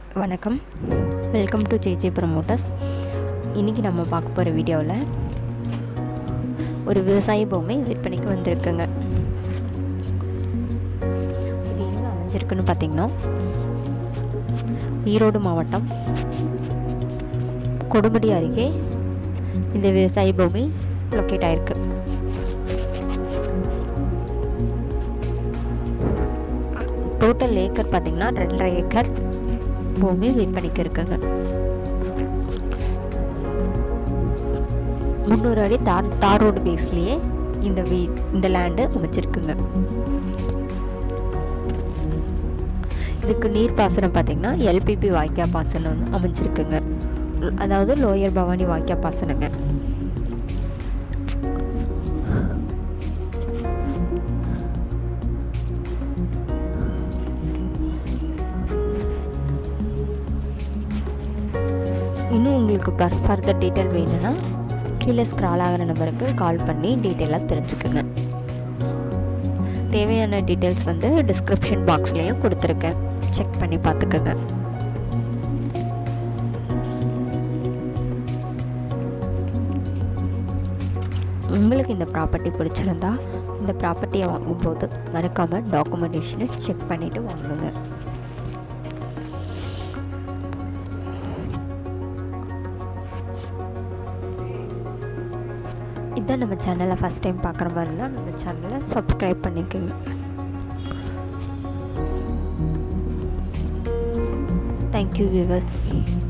வணக்கம் welcome to JJ promoters இன்றைக்கி நம்ம பார்க்க போகிற வீடியோவில் ஒரு விவசாய பொம்மை விற்பனைக்கு வந்திருக்குங்க இது எங்கே அமைஞ்சிருக்குன்னு பார்த்தீங்கன்னா ஈரோடு மாவட்டம் கொடுமுடி அருகே இந்த விவசாய பூமி லொக்கேட் ஆயிருக்கு டோட்டல் ஏக்கர் பார்த்தீங்கன்னா ரெண்டரை ஏக்கர் பூமி விற்பனைக்கு இருக்குங்க முந்நூறு அடி தார் தார் ரோடு பேஸ்லேயே இந்த வீ இந்த லேண்டு அமைச்சிருக்குங்க இதுக்கு நீர் பாசனம் பார்த்தீங்கன்னா எல்பிபி வாய்க்கா பாசனம் அமைஞ்சிருக்குங்க அதாவது லோயர் பவானி வாய்க்கா பாசனங்க இன்னும் உங்களுக்கு பர் ஃபர்தர் டீட்டெயில் வேணும்னா கீழே ஸ்க்ரால் ஆகிற நம்பருக்கு கால் பண்ணி டீட்டெயிலாக தெரிஞ்சுக்குங்க தேவையான டீட்டெயில்ஸ் வந்து டிஸ்கிரிப்ஷன் பாக்ஸ்லேயும் கொடுத்துருக்கேன் செக் பண்ணி பார்த்துக்கோங்க உங்களுக்கு இந்த ப்ராப்பர்ட்டி பிடிச்சிருந்தா இந்த ப்ராப்பர்ட்டியை வாங்கும்போது மறக்காமல் டாக்குமெண்டேஷனை செக் பண்ணிவிட்டு வாங்குங்க இதான் நம்ம சேனலை ஃபஸ்ட் டைம் பார்க்குற மாதிரி இருந்தால் நம்ம சேனலை சப்ஸ்கிரைப் பண்ணிக்கோங்க தேங்க்யூ வியூவர்ஸ்